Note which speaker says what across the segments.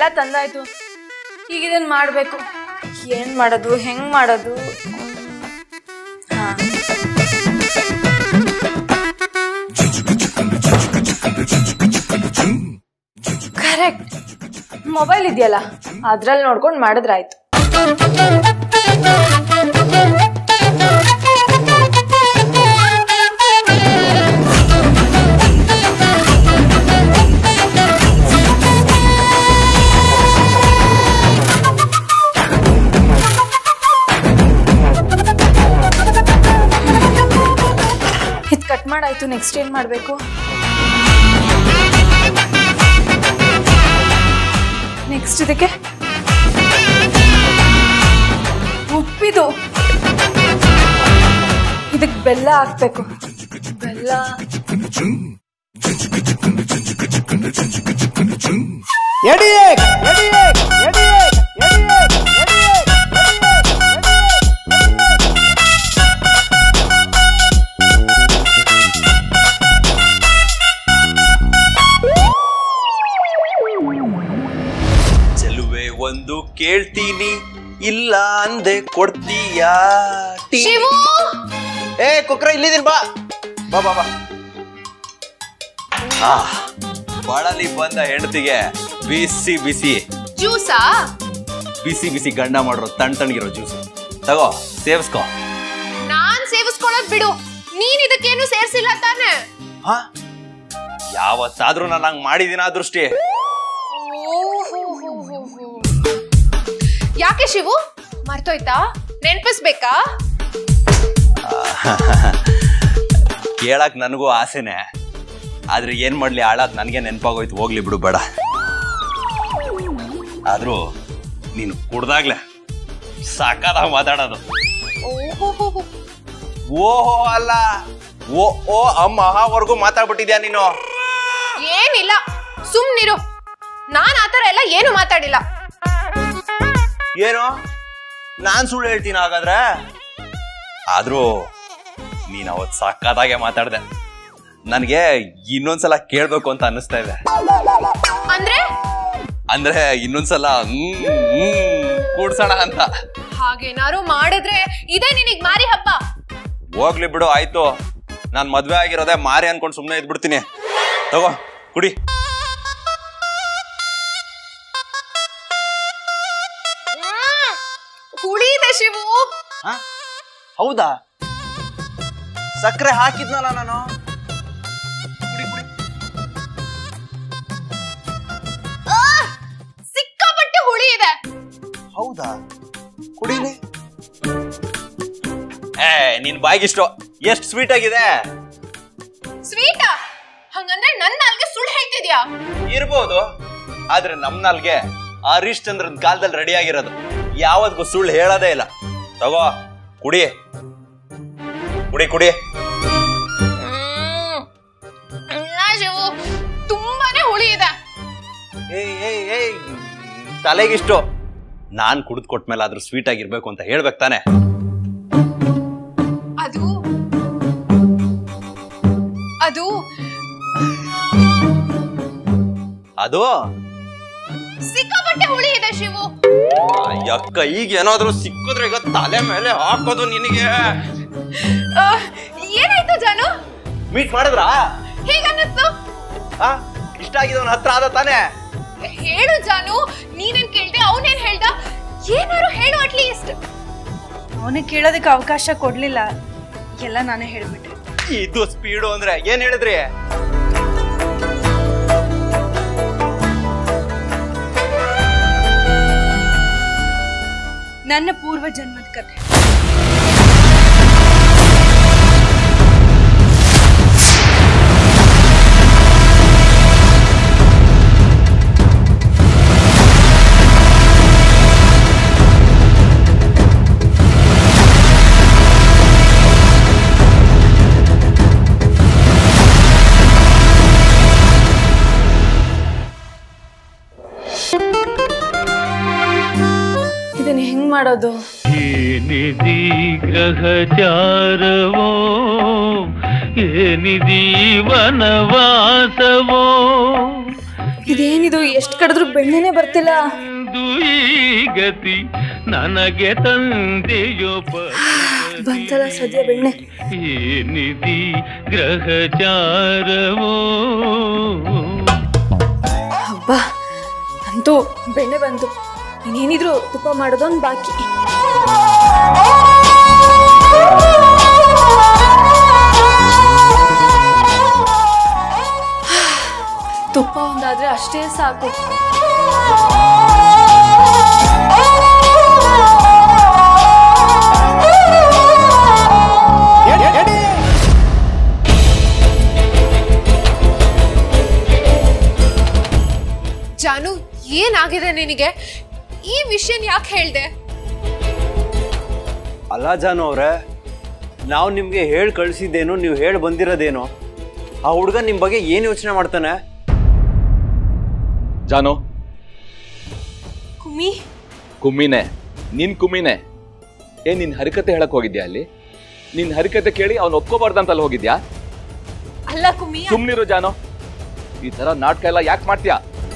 Speaker 1: ಎಲ್ಲ ತಂದಾಯ್ತು ಈಗ ಇದನ್ನ ಮಾಡಬೇಕು ಏನ್ ಮಾಡೋದು ಹೆಂಗ್ ಮಾಡೋದು ಹಾ ಕರೆಕ್ಟ್ ಮೊಬೈಲ್ ಇದೆಯಲ್ಲ ಅದ್ರಲ್ಲಿ ನೋಡ್ಕೊಂಡು ಮಾಡಿದ್ರಾಯ್ತು ಇದು ಕಟ್ ಮಾಡಾಯ್ತು ನೆಕ್ಸ್ಟ್ ಏನ್ ಮಾಡಬೇಕು ನೆಕ್ಸ್ಟ್ ಇದಕ್ಕೆ ಉಪ್ಪಿದು ಇದಕ್ಕೆ ಬೆಲ್ಲ ಹಾಕ್ಬೇಕು ಬೆಲ್ಲ
Speaker 2: ಎಡಿಯೇಕ್ ಎಡಿಯೇಕ್ ಎಡಿಯೇಕ್ ಎಡಿಯೇಕ್ ಎಡಿಯೇಕ್
Speaker 3: ಚೆಲುವೆ ಒಂದು ಕೇಳ್ತೀನಿ ಇಲ್ಲ ಅಂದೆ ಕೊಡ್ತೀಯಾ ಟೀ-
Speaker 4: ಶಿವು
Speaker 3: ಏ ಕುಕ್ರ ಇಲ್ಲಿದೀನಿ ಬಾ ಬಾ ಬಾ ಬಾ ಆ, ಬಳಲಿ ಬಂದ ಹೆಂಡತಿಗೆ ಬಿಸಿ ಬಿಸಿ
Speaker 4: ಜ್ಯೂಸಾ
Speaker 3: ಬಿಸಿ ಬಿಸಿ ಗಂಡ ಮಾಡಿರೋ ತಣ್ಣ ತಣ್ಣಗಿರೋ ಜ್ಯೂಸ್ ತಗೋ ಸೇವಿಸ್ಕೋ
Speaker 4: ನಾನ್ ಸೇವಿಸ್ಕೊಳ್ಳೋದ್ ಬಿಡು ನೀನ್ ಇದಕ್ಕೇನು ಸೇರ್ಸಿಲ್ಲ ತಾನೆ
Speaker 3: ಹಾ ಯಾವತ್ತಾದ್ರೂ ನಾನು ಹಂಗ್ ಮಾಡಿದೀನ ದೃಷ್ಟಿ
Speaker 4: ಯಾಕೆ ಶಿವು ಮರ್ತೋಯ್ತಾ ನೆನ್ಪಿಸ್ಬೇಕಾ
Speaker 3: ಕೇಳಕ್ ನನಗೂ ಆಸೆನೆ ಆದ್ರೆ ಏನ್ ಮಾಡ್ಲಿ ಹಾಳಾದ್ ನನಗೆ ನೆನಪಾಗೋಯ್ತು ಹೋಗ್ಲಿ ಬಿಡು ಬೇಡ ಆದ್ರೂ ನೀನು ಕುಡ್ದಾಗ್ಲೆ ಸಾಕಾದಾಗ ಮಾತಾಡೋದು
Speaker 4: ಓಹೋ
Speaker 3: ಓಹೋ ಅಲ್ಲ ಓ ಓ ಅಮ್ಮವರೆಗೂ ಮಾತಾಡ್ಬಿಟ್ಟಿದ್ಯಾ ನೀನು
Speaker 4: ಏನಿಲ್ಲ ಸುಮ್ನಿರು ನಾನ್ ಆತರ ಎಲ್ಲ ಏನು ಮಾತಾಡಿಲ್ಲ
Speaker 3: ಏನು ನಾನ್ ಸುಳ್ಳು ಹೇಳ್ತೀನಿ ಹಾಗಾದ್ರೆ ಆದ್ರೂ ನೀನ್ ಅವತ್ ಸಾಕಾದಾಗೆ ಮಾತಾಡ್ದೆ ನನಗೆ ಇನ್ನೊಂದ್ಸಲ ಕೇಳ್ಬೇಕು ಅಂತ ಅನ್ನಿಸ್ತಾ ಇದೆ
Speaker 4: ಅಂದ್ರೆ
Speaker 3: ಅಂದ್ರೆ ಇನ್ನೊಂದ್ಸಲ ಹ್ಮ್ ಹ್ಮ್ ಕೂಡ್ಸೋಣ ಅಂತ
Speaker 4: ಹಾಗೇನಾರು ಮಾಡಿದ್ರೆ ಇದೇ ನಿನಗ್ ಮಾರಿ ಹಬ್ಬ
Speaker 3: ಹೋಗ್ಲಿ ಬಿಡು ಆಯ್ತು ನಾನ್ ಮದ್ವೆ ಆಗಿರೋದೇ ಮಾರಿ ಅನ್ಕೊಂಡು ಸುಮ್ಮನೆ ಇದ್ಬಿಡ್ತೀನಿ ತಗೋ ಕುಡಿ
Speaker 4: ಹ್ಮ್. ಹುಳಿ ಇದೆ ಶಿವು
Speaker 3: ಹ? ಹೌದಾ ಸಕ್ಕರೆ ಹಾಕಿದ್ನಲ್ಲ ನಾನು ಕುಡಿ ಕುಡಿ
Speaker 4: ಆ, ಸಿಕ್ಕಾಪಟ್ಟೆ ಹುಳಿ ಇದೆ
Speaker 3: ಹೌದಾ ಕುಡಿಲಿ ಏ ನಿನ್ ಬಾಯಿಗಿಷ್ಟು ಎಷ್ಟು ಸ್ವೀಟ್ ಆಗಿದೆ
Speaker 4: ಸ್ವೀಟಾ ಹಂಗಂದ್ರೆ ನನ್ನ ನಾಲ್ಗೆ ಸುಳ್ಳು ಹೇಳ್ತಿದ್ಯಾ
Speaker 3: ಇರ್ಬೋದು ಆದ್ರೆ ನಮ್ ನಾಲ್ಗೆ ಹರೀಶ್ ಚಂದ್ರನ್ ಕಾಲದಲ್ಲಿ ರೆಡಿ ಆಗಿರೋದು ಯಾವತ್ಗೂ ಸುಳ್ಳು ಹೇಳೋದೇ ಇಲ್ಲ ತಗೋ ಕುಡಿ ಕುಡಿ ಕುಡಿ
Speaker 4: ಹ್ಮ್. ಇಲ್ಲ ಶಿವು ತುಂಬಾನೇ ಹುಳಿ ಇದೆ
Speaker 3: ಏಯ್ ಏಯ್ ಏಯ್ ತಲೆಗಿಷ್ಟು ನಾನ್ ಕುಡಿದ್ ಕೊಟ್ಮೇಲೆ ಆದ್ರೂ ಸ್ವೀಟ್ ಆಗಿರ್ಬೇಕು ಅಂತ ಹೇಳ್ಬೇಕು ತಾನೆ
Speaker 4: ಅದು ಅದು
Speaker 3: ಅದು
Speaker 4: ಸಿಕ್ಕಾಪಟ್ಟೆ ಹುಳಿ ಇದೆ ಶಿವು
Speaker 3: ಆ, ಯಕ್ಕ ಈಗ ಏನಾದ್ರೂ ಸಿಕ್ಕಿದ್ರೆ ಈಗ ತಲೆ ಮೇಲೆ ಹಾಕೋದು ನಿನಗೆ
Speaker 4: ಆ, ಏನಾಯ್ತು ಜಾನು
Speaker 3: ಮೀಟ್ ಮಾಡಿದ್ರಾ
Speaker 4: ಹೇಗನ್ನಿಸ್ತು
Speaker 3: ಆ, ಇಷ್ಟ ಆಗಿದವನ ಹತ್ರ ಆದ ತಾನೆ
Speaker 4: ಹೇಳು ಜಾನು ನೀನೇನ್ ಕೇಳ್ದೆ ಅವನೇನ್ ಹೇಳ್ದ ಏನಾರು ಹೇಳು ಅಟ್ಲೀಸ್ಟ್
Speaker 1: ಅವನಿಗೆ ಕೇಳೋದಕ್ಕೆ ಅವಕಾಶ ಕೊಡ್ಲಿಲ್ಲ ಎಲ್ಲ ನಾನೇ ಹೇಳ್ಬಿಟ್ಟೆ
Speaker 3: ಇದು ಸ್ಪೀಡು ಅಂದ್ರೆ ಏನ್ ಹೇಳಿದ್ರಿ
Speaker 1: ನನ್ನ ಪೂರ್ವ ಜನ್ಮದ ಕಥೆ ಇದನ್ನ ಹೆಂಗ್ ಮಾಡೋದು
Speaker 5: ಏನಿದಿ ಗ್ರಹಚಾರವೋ ಏನಿದಿ ವನವಾಸವೋ
Speaker 1: ಇದೇನಿದು ಎಷ್ಟು ಕಡಿದ್ರು ಬೆಣ್ಣೆನೆ ಬರ್ತಿಲ್ಲ
Speaker 5: ಎಂದು ಈ ಗತಿ ನನಗೆ ತಂದೆಯೋ
Speaker 1: ಬಂತಲ್ಲ ಸದ್ಯ ಬೆಣ್ಣೆ
Speaker 5: ನಿಧಿ ಗ್ರಹಚಾರವೋ
Speaker 1: ಹಬ್ಬ ಅಂತೂ ಬೆಣ್ಣೆ ಬಂತು ಇನ್ನೇನಿದ್ರು ತುಪ್ಪ ಮಾಡೋದೊಂದು ಬಾಕಿ ತುಪ್ಪ ಒಂದಾದ್ರೆ ಅಷ್ಟೇ ಸಾಕು
Speaker 2: ಎಡಿ ಎಡಿ
Speaker 4: ಜಾನು ಏನಾಗಿದೆ ನಿನಗೆ ಈ ವಿಷಯ ಯಾಕೆ ಹೇಳ್ದೆ
Speaker 3: ಅಲ್ಲ ಜಾನು ಅವ್ರೆ ನಾವು ನಿಮಗೆ ಹೇಳಿ ಕಳಿಸಿದ್ದೇನು ನೀವು ಹೇಳಿ ಬಂದಿರೋದೇನು ಆ ಹುಡುಗ ನಿಮ್ಮ ಬಗ್ಗೆ ಏನು ಯೋಚನೆ ಮಾಡ್ತಾನೆ
Speaker 6: ಜಾನು
Speaker 1: ಕುಮ್ಮಿ
Speaker 6: ಕುಮ್ಮಿನೇ ನಿನ್ ಕುಮ್ಮಿನೇ ಏ ನಿನ್ ಹರಿಕತೆ ಹೇಳಕ್ ಹೋಗಿದ್ಯಾ ಅಲ್ಲಿ ನಿನ್ ಹರಿಕತೆ ಕೇಳಿ ಅವ್ನು ಒಪ್ಕೋಬಾರ್ದಂತ ಅಲ್ಲಿ ಹೋಗಿದ್ಯಾ
Speaker 1: ಅಲ್ಲ ಕುಮ್ಮಿ
Speaker 6: ಸುಮ್ನಿರು ಜಾನು ಈ ತರ ನಾಟಕ ಎಲ್ಲ ಯಾಕೆ ಮಾಡ್ತೀಯಾ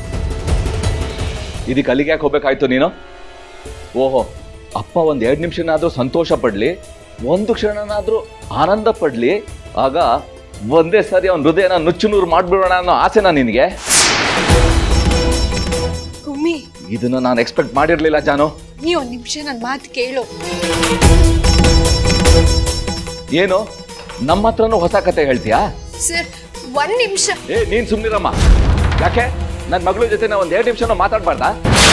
Speaker 6: ಇದಕ್ಕೆ ಅಲ್ಲಿಗೆ ಯಾಕೆ ಹೋಗ್ಬೇಕಾಯ್ತು ನೀನು ಓಹೋ ಅಪ್ಪ ಒಂದ್ ಎರಡ್ ನಿಮಿಷನಾದ್ರೂ ಸಂತೋಷ ಪಡ್ಲಿ ಒಂದು ಕ್ಷಣನಾದ್ರೂ ಆನಂದ ಪಡ್ಲಿ ಆಗ ಒಂದೇ ಸರಿ ಅವ್ನ ಹೃದಯನ ನುಚ್ಚು ನೂರು ಮಾಡ್ಬಿಡೋಣ ಅನ್ನೋ ಆಸೆನಾ ನಿನಗೆ
Speaker 1: ಕುಮ್ಮಿ
Speaker 6: ಇದನ್ನ ನಾನು ಎಕ್ಸ್ಪೆಕ್ಟ್ ಮಾಡಿರ್ಲಿಲ್ಲ ಜಾನು
Speaker 4: ನೀ ಒಂದ್ ನಿಮಿಷ ನನ್ನ ಮಾತು ಕೇಳು
Speaker 6: ಏನು ನಮ್ಮ ಹತ್ರನೂ ಹೊಸ ಕತೆ ಹೇಳ್ತೀಯಾ
Speaker 4: ಸರ್ ಒಂದ್ ನಿಮಿಷ
Speaker 6: ಏ ನೀನ್ ಸುಮ್ನಿರಮ್ಮ ಯಾಕೆ ನನ್ನ ಮಗಳ ಜೊತೆ ನಾ ಒಂದ್ ಎರಡು ನಿಮಿಷನೂ ಮಾತಾಡ್ಬಾರ್ದಾ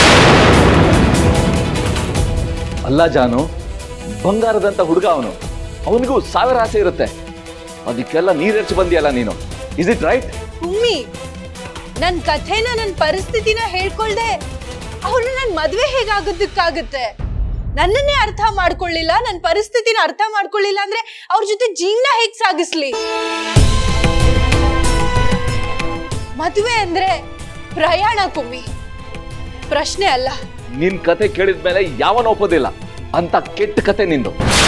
Speaker 6: ಅಲ್ಲ ಜಾನು ಬಂಗಾರದಂತ ಹುಡುಗ ಅವನು ಅವನಿಗೂ ಸಾವಿರ ಆಸೆ ಇರುತ್ತೆ ಅದಕ್ಕೆಲ್ಲ ನೀರೆಚ್ಚಿ ಬಂದಿಯಲ್ಲ ನೀನು ಇಸ್ ಇಟ್ ರೈಟ್
Speaker 7: ಕುಮ್ಮಿ ನನ್ ಕಥೆನ ನನ್ ಪರಿಸ್ಥಿತಿನ ಹೇಳ್ಕೊಳ್ದೆ ಅವನು ನನ್ ಮದ್ವೆ ಹೇಗಾಗೋದಕ್ಕಾಗುತ್ತೆ ನನ್ನನ್ನೇ ಅರ್ಥ ಮಾಡ್ಕೊಳ್ಳಿಲ್ಲ ನನ್ ಪರಿಸ್ಥಿತಿನ ಅರ್ಥ ಮಾಡ್ಕೊಳ್ಳಿಲ್ಲ ಅಂದ್ರೆ ಅವ್ರ ಜೊತೆ ಜೀವನ ಹೇಗ್ ಸಾಗಿಸ್ಲಿ ಮದ್ವೆ ಅಂದ್ರೆ ಪ್ರಯಾಣ ಕುಮ್ಮಿ ಪ್ರಶ್ನೆ ಅಲ್ಲ
Speaker 6: ನಿನ್ ಕತೆ ಕೇಳಿದ್ಮೇಲೆ ಯಾವನ ಒಪ್ಪೋದಿಲ್ಲ ಅಂತ ಕೆಟ್ಟ ಕತೆ ನಿಂದು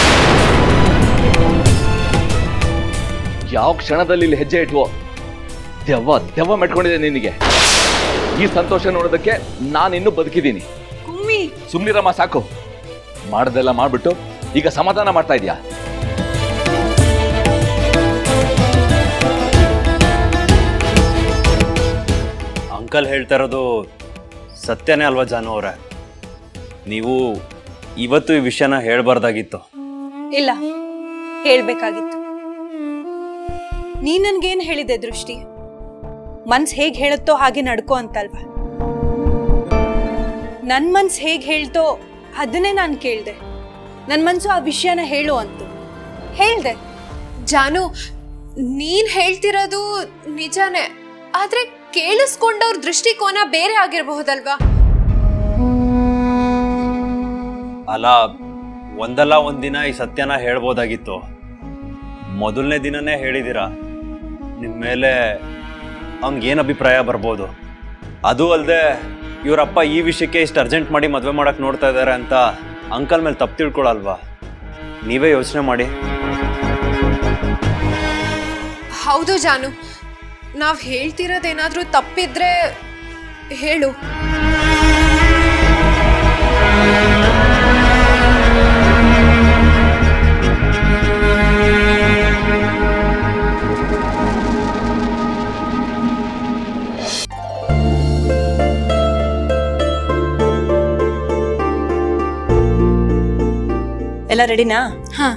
Speaker 6: ಯಾವ ಕ್ಷಣದಲ್ಲಿ ಇಲ್ಲಿ ಹೆಜ್ಜೆ ಇಟ್ವೋ ದೆವ್ವ ದೆವ್ವ ಮೆಟ್ಕೊಂಡಿದೆ ನಿನಗೆ ಈ ಸಂತೋಷ ನೋಡೋದಕ್ಕೆ ನಾನಿನ್ನೂ ಬದುಕಿದ್ದೀನಿ
Speaker 7: ಕುಮ್ಮಿ
Speaker 6: ಸುಮ್ನಿರಮ್ಮ ಸಾಕು ಮಾಡ್ದೆಲ್ಲ ಮಾಡ್ಬಿಟ್ಟು ಈಗ ಸಮಾಧಾನ ಮಾಡ್ತಾ ಇದೀಯಾ
Speaker 3: ಅಂಕಲ್ ಹೇಳ್ತಾ ಇರೋದು ಸತ್ಯನೇ ಅಲ್ವಾ ಜಾನು ಅವರೇ ನೀವು ಇವತ್ತು ಈ ವಿಷಯನ ಹೇಳ್ಬಾರ್ದಾಗಿತ್ತು
Speaker 7: ಇಲ್ಲ ಹೇಳ್ಬೇಕಾಗಿತ್ತು ನೀ ನನ್ಗೇನ್ ಹೇಳಿದೆ ದೃಷ್ಟಿ ಮನ್ಸ್ ಹೇಗ್ ಹೇಳುತ್ತೋ ಹಾಗೆ ನಡ್ಕೋ ಅಂತಲ್ವಾ ನನ್ ಮನ್ಸ್ ಹೇಗ್ ಹೇಳ್ತೋ ಅದನ್ನೇ ನಾನು ಕೇಳ್ದೆ ನನ್ ಮನ್ಸು ಆ ವಿಷಯನ ಹೇಳು ಅಂತು ಹೇಳ್ದೆ
Speaker 4: ಜಾನು ನೀನ್ ಹೇಳ್ತಿರೋದು ನಿಜಾನೇ ಆದ್ರೆ ಕೇಳಿಸ್ಕೊಂಡವ್ರ ದೃಷ್ಟಿಕೋನ ಬೇರೆ ಆಗಿರಬಹುದಲ್ವಾ
Speaker 3: ಅಲ್ಲ ಒಂದಲ್ಲ ಒಂದಿನ ಈ ಸತ್ಯನ ಹೇಳ್ಬೋದಾಗಿತ್ತು ಮೊದಲನೇ ದಿನನೇ ಹೇಳಿದ್ದೀರಾ ನಿಮ್ಮ ಮೇಲೆ ಅವ್ನಿಗೇನು ಅಭಿಪ್ರಾಯ ಬರ್ಬೋದು ಅದು ಅಲ್ಲದೆ ಇವರಪ್ಪ ಈ ವಿಷಯಕ್ಕೆ ಇಷ್ಟು ಅರ್ಜೆಂಟ್ ಮಾಡಿ ಮದುವೆ ಮಾಡಕ್ಕೆ ನೋಡ್ತಾ ಇದ್ದಾರೆ ಅಂತ ಅಂಕಲ್ ಮೇಲೆ ತಪ್ಪು ತಿಳ್ಕೊಳಲ್ವಾ ನೀವೇ ಯೋಚನೆ ಮಾಡಿ
Speaker 4: ಹೌದು ಜಾನು ನಾವ್ ಹೇಳ್ತಿರೋದೇನಾದ್ರೂ ತಪ್ಪಿದ್ರೆ ಹೇಳು
Speaker 7: ಎಲ್ಲ ರೆಡಿನಾ
Speaker 1: ಹಾ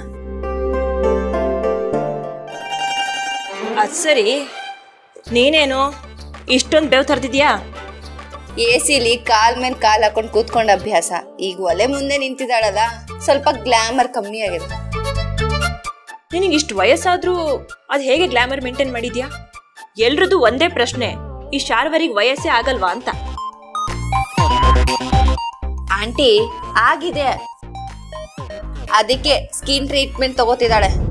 Speaker 7: ಅದ್ ಸರಿ ನೀನೇನು ಇಷ್ಟೊಂದು ಬೇವ್ ತರ್ತಿದ್ಯಾ
Speaker 8: ಎ ಸಿಲಿ ಕಾಲ್ ಮೇಲೆ ಕಾಲ್ ಹಾಕೊಂಡು ಕೂತ್ಕೊಂಡ್ ಅಭ್ಯಾಸ ಈಗ ಒಲೆ ಮುಂದೆ ನಿಂತಿದ್ದಾಳಲ್ಲ ಸ್ವಲ್ಪ ಗ್ಲಾಮರ್ ಕಮ್ಮಿ ಆಗಿದೆ
Speaker 7: ನಿನಗೆ ಇಷ್ಟು ವಯಸ್ಸಾದ್ರೂ ಅದು ಹೇಗೆ ಗ್ಲಾಮರ್ ಮೇಂಟೈನ್ ಮಾಡಿದ್ಯಾ ಎಲ್ರದ್ದು ಒಂದೇ ಪ್ರಶ್ನೆ ಈ ಶಾರ್ವರಿಗೆ ವಯಸ್ಸೇ ಆಗಲ್ವಾ ಅಂತ
Speaker 8: ಆಂಟಿ ಆಗಿದೆ ಅದಕ್ಕೆ ಸ್ಕಿನ್ ಟ್ರೀಟ್ಮೆಂಟ್ ತಗೋತಿದ್ದಾಳೆ